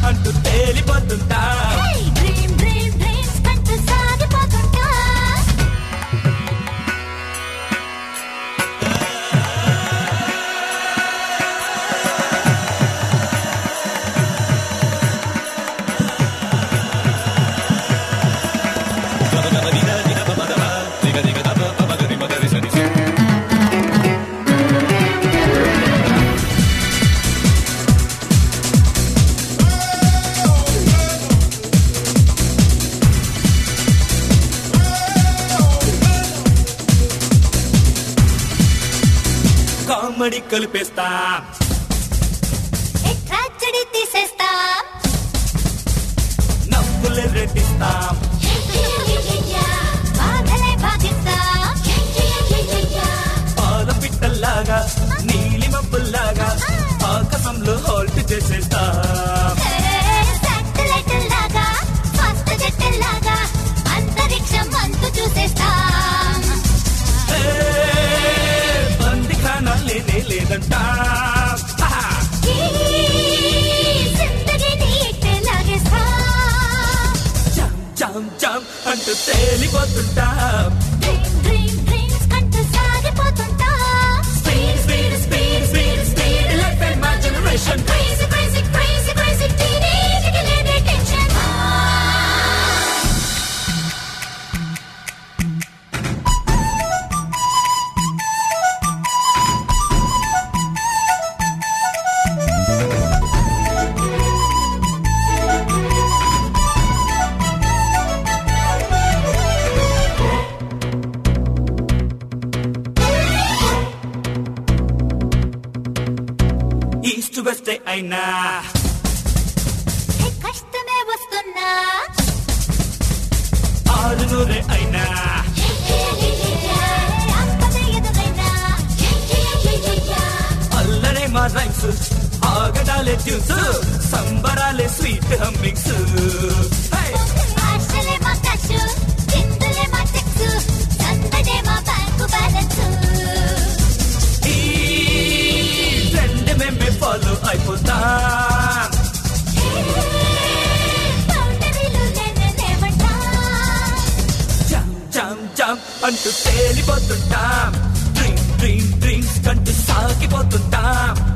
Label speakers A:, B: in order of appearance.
A: అంటూ తేలిపోతుంటాం
B: dream dream dreams కంటూ సాగిపోతుంటా
A: comedy కలిపేస్తాం
B: tragedy తీసేస్తా
A: నవ్వులే రెట్టిస్తాం
B: బాధలే బాధిస్తా
A: పాల పిట్టల్లాగా నీలి మబ్బుల్లాగా ఆకాశంలో హోల్ట్ చేసేస్తాం
B: శాటిలైట్ లాగా ఫస్ట్ జెట్ లాగా అంతరిక్షం అంతు చూసేస్తా
A: ఏ, బందిఖానా లేనే లేదంట
B: ఈ జిందగీని ఇట్టే లాగేస్తా
A: జామ్ జామ్ జామ్ అంటూ తేలిపోతుంటాం
B: డ్రీమ్ డ్రీమ్ డ్రీమ్స్ కంటూ సాగిపోతుంటా
A: speed speed speed speed speed life and my generation
B: Crazy, crazy, crazy, crazy teenage కి లేదే tension.
A: ఈస్ట్ వెస్ట్ అయినా
B: ఏ కష్టమే వస్తున్నా
A: ఆరు నూరే అయినా
B: ఆపద ఎదురైనా
A: అల్లరే మా రైమ్స్ ఆగడాలే ట్యూన్స్ సంబరాలే స్వీట్ హమ్మింగ్స్
B: ఆశలే మా కషు చిందులే మా చెక్స్ సందడే మా బ్యాంకు బ్యాలెన్స్
A: ఈ ట్రెండ్ మేమే ఫాలో అయిపోతాం
B: బౌండరీలు లేనే లేవంటా
A: జామ్ జామ్ జామ్ అంటూ తేలిపోతుంటాం డ్రీమ్ డ్రీమ్ డ్రీమ్స్ కంటూ సాగిపోతుంటాం